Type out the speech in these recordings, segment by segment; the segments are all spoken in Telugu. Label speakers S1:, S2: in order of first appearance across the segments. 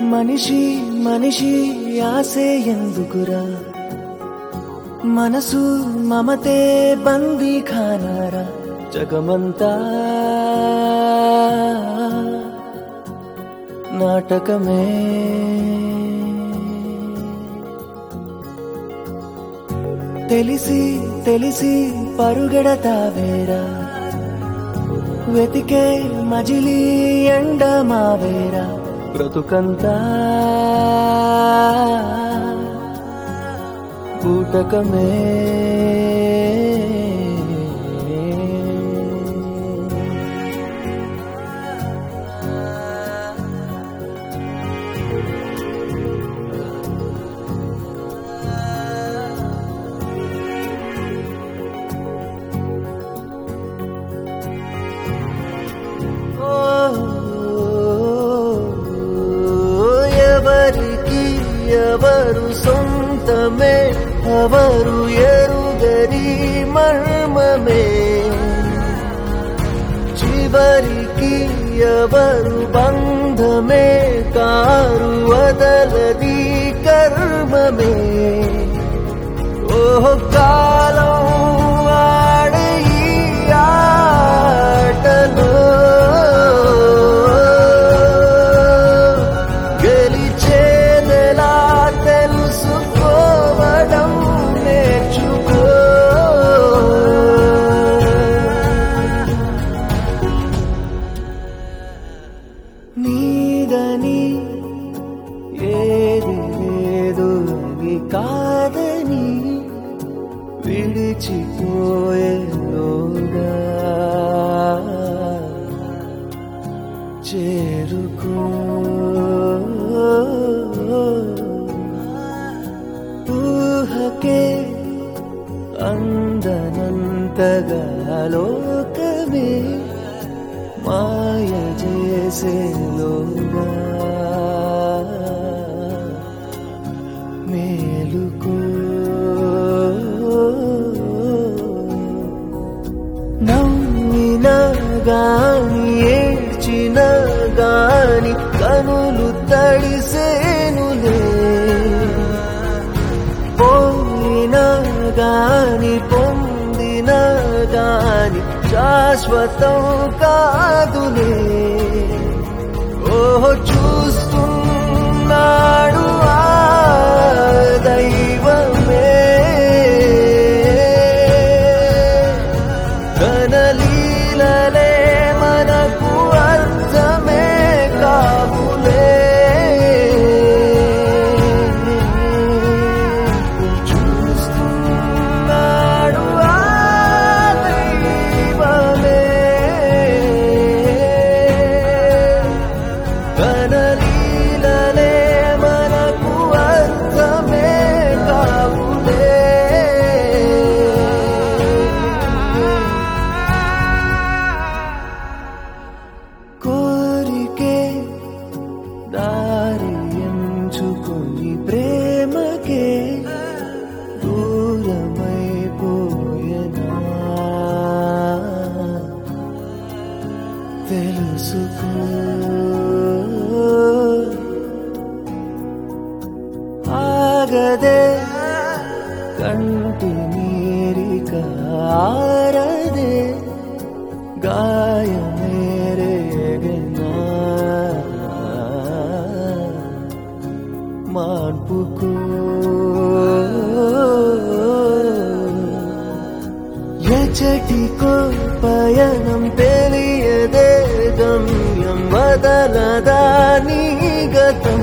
S1: మనిషి మనిషి ఆసే ఎందుకురా మనసు మమతే బందీ ఖానారా జగమంతా నాటకమే తెలిసి తెలిసి పరుగెడతావేరా వెతికే మజిలీ ఎండ మావేరా బ్రతుకంతా బూటకమే ఓ ఎవరికి ఎవరు సొంతమే ఎవరు ఎరుగరి మర్మమే చివరికి ఎవరు బంధమే కారు వదలది కర్మమే ఓ కాలం ఆడే ఈ ఆటలో గెలిచేదెలా తెలుసుకోవడం నేర్చుకో నీదని ఏది లేదు అని కాదని విడిచిపోయేలోగా చేరుకో ఊహకే అందనంతగా లోకమే మాయ చేసేలోగా మేలుకో నవ్విన గాని ఏడ్చిన గాని కనులు తడిసేనులే పోయిన గాని పొందిన గాని శాశ్వతం కాదులే ఓహో చూస్తున్నాడు ఆ దైవమే కనలీలలే మనకు అర్థమే కాబులే చూస్తున్నాడు ఆ దైవమే కనలీలలే మనకు అర్థమే కాబులే కోరికే దారి ఎంచుకొని ప్రేమకే దూరమైపోయేనా తెలుసుకో ఆగదే కంటి నీరిక ఆరదే గాయమేరేగనా మార్పుకు ఎచటికో పయనం తెలియదే గమ్యం వదలదా నీ గతం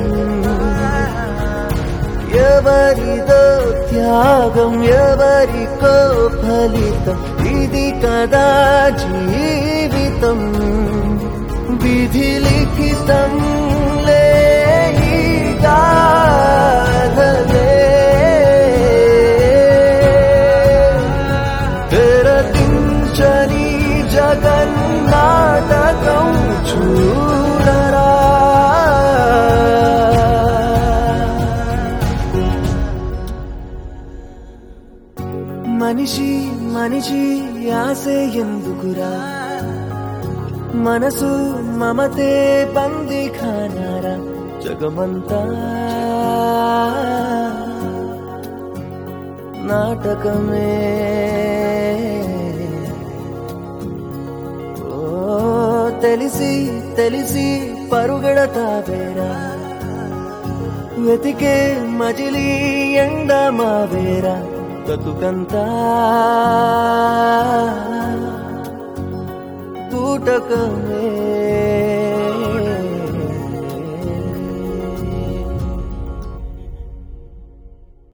S1: ఎవరిదో త్యాగం ఎవరికో ఫలితం ఇది కదా జీవితం విధి లిఖితం లే ఈ గాథలే తెరదించని జగన్నాటకం చూడరా మనిషి మనిషి ఆసే ఎందుకురా మనసు మమతే బంది ఖానారా జగమంతా నాటకమే ఓ తెలిసి తెలిసి పరుగెడతావేరా వెతికే మజిలీ ఎండ మావేరా బతుకంతా తూటకమే